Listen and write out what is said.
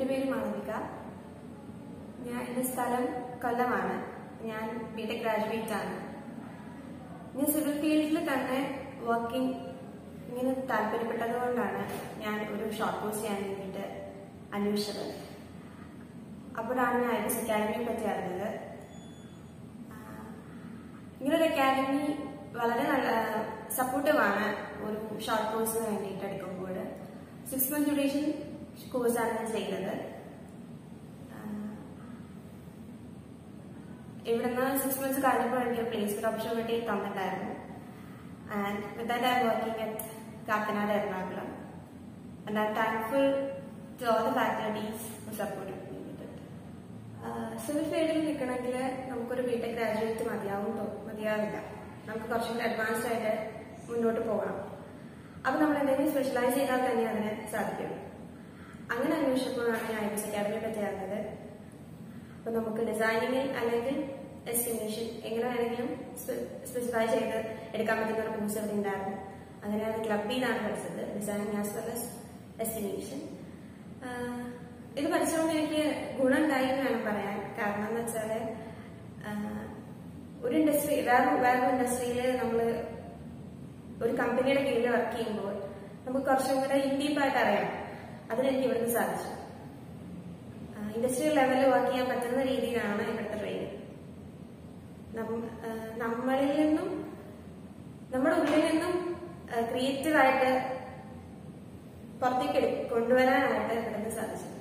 എൻ്റെ പേര് മാളവിക ഞാൻ എൻ്റെ സ്ഥലം കൊല്ലമാണ് ഞാൻ ബിടെക് ഗ്രാജുവേറ്റ് ആണ് ഞാൻ സിവിൽ ഫീൽഡിൽ തന്നെ വർക്കിംഗ് ഇങ്ങനെ താല്പര്യപ്പെട്ടത് കൊണ്ടാണ് ഞാൻ ഒരു ഷോർട്ട് കോഴ്സ് ചെയ്യാൻ വേണ്ടിയിട്ട് അന്വേഷിച്ചത് അപ്പോഴാണ് ഞാൻ ഐ എസ് അക്കാഡമിയെ പറ്റി അറിഞ്ഞത് ആ, ഇങ്ങനൊരു അക്കാഡമി വളരെ നല്ല സപ്പോർട്ടീവ് ആണ് ഒരു ഷോർട്ട് കോഴ്സിന് വേണ്ടിയിട്ട് എടുക്കുമ്പോൾ സിക്സ് മന്ത് ഡ്യൂറേഷൻ കോഴ്സാണ് ഞാൻ ചെയ്യുന്നത് ആ, ഇവിടുന്ന് സിക്സ് മന്ത്സ് കഴിഞ്ഞപ്പോൾ എനിക്ക് പ്ലേസ്മെന്റ് ഓപ്പർച്യൂണിറ്റി തന്നിട്ടുണ്ടായിരുന്നു and with that I working at Kakkanad Ernakulam and I thankful to all the faculties support civil ഫീൽഡിൽ നിൽക്കണമെങ്കിൽ നമുക്കൊരു ബിടെക് ഗ്രാജുവേറ്റ് മതിയാവും തോ- മതിയാവില്ല നമുക്ക് കുറച്ചും കൂടി അഡ്വാൻസ്ഡ് ആയിട്ട് മുന്നോട്ട് പോകണം അപ്പൊ നമ്മൾ എന്തെങ്കിലും സ്പെഷ്യലൈസ് ചെയ്താൽ തന്നെ അതിന് സാധിക്കും അങ്ങനെ അന്വേഷിച്ചപ്പോഴാണ് ഞാൻ ഐ എസ് അക്കാദമിയെ പറ്റി അറിഞ്ഞത് അപ്പൊ നമുക്ക് ഡിസൈനിങ്ങിൽ അല്ലെങ്കിൽ എസ്റ്റിമേഷൻ എങ്ങനെ വേണമെങ്കിലും സ്പെസിഫൈ ചെയ്ത് എടുക്കാൻ പറ്റുന്ന ഒരു കോഴ്സ് ഇവിടെ ഉണ്ടായിരുന്നു അങ്ങനെയാണ് ക്ലബിൽ നിന്നാണ് പഠിച്ചത് designing as well S estimation ഇത് പഠിച്ചുകൊണ്ട് എനിക്ക് ഗുണമുണ്ടായി എന്ന് വേണം പറയാൻ കാരണം എന്ന് വെച്ചാല് ആഹ്, ഒരു ഇൻഡസ്ട്രി വേറെ വേറെ ഇൻഡസ്ട്രിയിൽ നമ്മൾ ഒരു കമ്പനിയുടെ കീഴിൽ വർക്ക് ചെയ്യുമ്പോൾ നമുക്ക് കുറച്ചും കൂടെ ഇൻഡീപ്പായിട്ട് അറിയാം അതിനെനിക്ക് ഇവിടുന്ന് സാധിച്ചു ഇൻഡസ്ട്രിയൽ ലെവലിൽ വർക്ക് ചെയ്യാൻ പറ്റുന്ന രീതിയിലാണ് ഇവിടുത്തെ ട്രെയിനിങ് നമ്മളിൽ നിന്നും നമ്മുടെ ഉള്ളിൽ നിന്നും ക്രിയേറ്റീവായിട്ട് പുറത്തേക്ക് എടു- കൊണ്ടുവരാനായിട്ട് ഇവിടുന്ന് സാധിച്ചു